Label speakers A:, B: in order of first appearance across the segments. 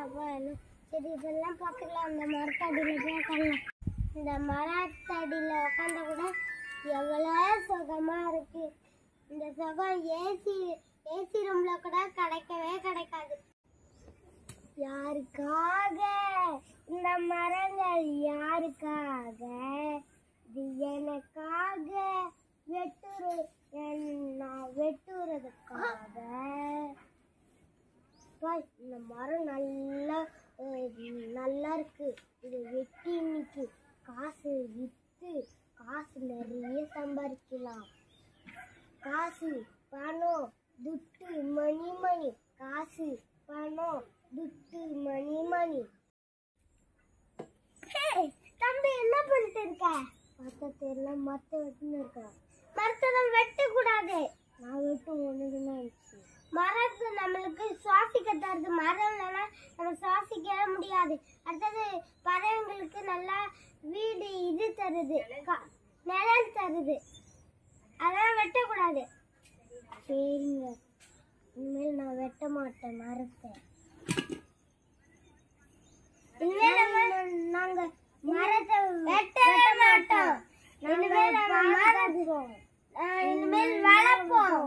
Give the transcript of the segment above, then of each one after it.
A: அப்பா எல்லாம் சரி இதெல்லாம் பார்த்துக்கலாம் அந்த மரத்தடியில் போய் உட்காரலாம் இந்த மரத்தடியில் உட்காந்தா கூட எவ்வளோ சுகமா இருக்கு இந்த சுகம் ஏசி ஏசி ரூம்ல கூட கிடைக்கவே கிடைக்காது யாருக்காக இந்த மரங்கள் யாருக்காக இது எனக்காக வெட்டுற நான் வெட்டுறதுக்காக அப்பா, இந்த மரம் நல்லா அஹ், நல்லா இருக்கு இது வெட்டி இன்னைக்கு காசு வித்து காசு நிறைய சம்பாதிக்கலாம் காசு பணம் துட்டு மணி மணி காசு பணம் துட்டு மணி மணி ஹேய், தம்பி என்ன பண்ணிட்டு இருக்க மத்த தெரியல மத்த வெட்டுன்னு இருக்க மரத்தெல்லாம் வெட்டக்கூடாது நான் வெட்டு ஒண்ணுக்கு ஆயிடுச்சு மரத்து நம்மளுக்கு சுவாசிக்க தருது மரம் இல்லைன்னா நம்ம சுவாசிக்கவே முடியாது அடுத்தது பறவைங்களுக்கு நல்லா வீடு இது தருது க- நிழல் தருது அதெல்லாம் வெட்டக்கூடாது சரிங்க இனிமேல் நான் வெட்ட மாட்டேன் மரத்தை இனிமேல் நம்ம- நாங்க மரத்தை வெட்டவே மாட்டோம் இனிமேல் நம்ம மரம் ஆஹ் இனிமேல் வளர்ப்போம்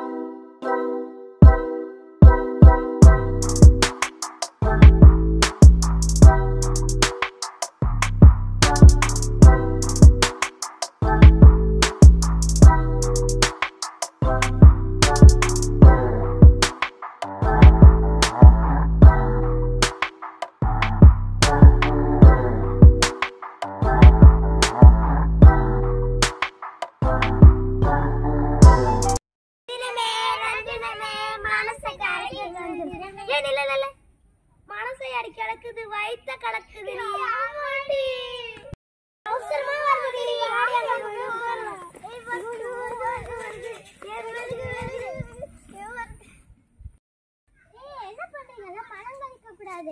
A: தினமே ரஞ்சினமே மனசை கரைக்குது ஏன் இல்ல இல்ல மனசை அடி கிடக்குது வயித்த கலக்குது ஆமாடி அவசரமா வருது நீ ஆடி அங்க போய் உட்காரலாம். ஏய், வருது, வருது, வருது, வருது. ஏய், வருது, வருது. ஏய், வருது. ஏய், என்ன பண்றீங்க எல்லாம் மரம் கழிக்க கூடாது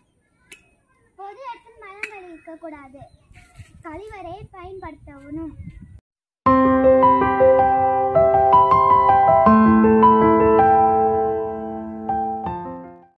A: பொது இடத்தில் மரம் கழிக்க கூடாது கழிவறை பயன்படுத்தணும்